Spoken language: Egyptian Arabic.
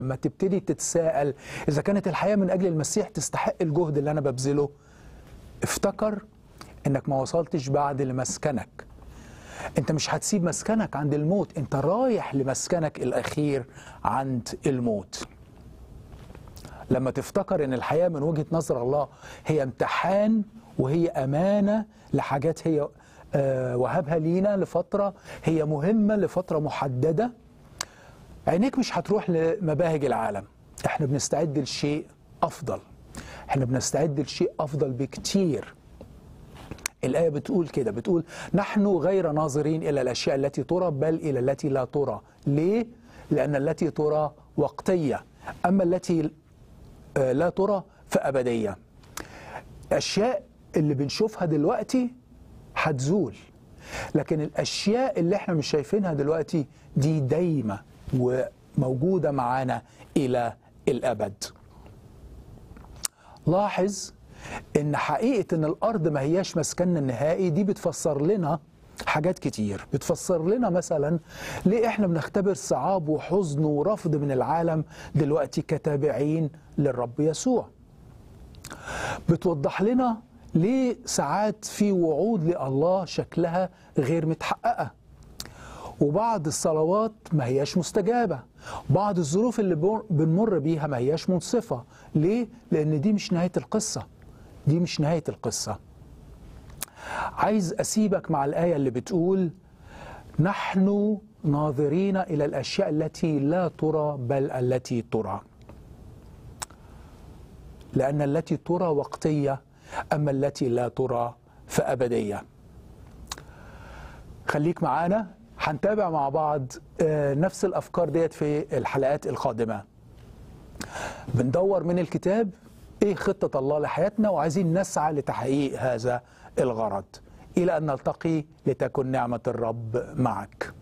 لما تبتدي تتساءل إذا كانت الحياة من أجل المسيح تستحق الجهد اللي أنا ببذله افتكر إنك ما وصلتش بعد لمسكنك أنت مش هتسيب مسكنك عند الموت أنت رايح لمسكنك الأخير عند الموت لما تفتكر ان الحياه من وجهه نظر الله هي امتحان وهي امانه لحاجات هي آه، وهبها لينا لفتره هي مهمه لفتره محدده عينيك مش هتروح لمباهج العالم احنا بنستعد لشيء افضل احنا بنستعد لشيء افضل بكتير الآية بتقول كده بتقول نحن غير ناظرين إلى الأشياء التي ترى بل إلى التي لا ترى ليه؟ لأن التي ترى وقتية أما التي آه، لا ترى فأبدية الأشياء اللي بنشوفها دلوقتي هتزول لكن الأشياء اللي احنا مش شايفينها دلوقتي دي دايمة وموجودة معانا إلى الأبد لاحظ ان حقيقه ان الارض ما هياش مسكننا النهائي دي بتفسر لنا حاجات كتير بتفسر لنا مثلا ليه احنا بنختبر صعاب وحزن ورفض من العالم دلوقتي كتابعين للرب يسوع بتوضح لنا ليه ساعات في وعود لله شكلها غير متحققه وبعض الصلوات ما هياش مستجابة بعض الظروف اللي بر- بنمر بيها ما هياش منصفة ليه؟ لأن دي مش نهاية القصة دي مش نهاية القصة عايز أسيبك مع الآية اللي بتقول نحن ناظرين إلى الأشياء التي لا ترى بل التي ترى لأن التي ترى وقتية أما التي لا ترى فأبدية خليك معانا هنتابع مع بعض آه، نفس الافكار ديت في الحلقات القادمه بندور من الكتاب ايه خطه الله لحياتنا وعايزين نسعى لتحقيق هذا الغرض الى ان نلتقي لتكن نعمه الرب معك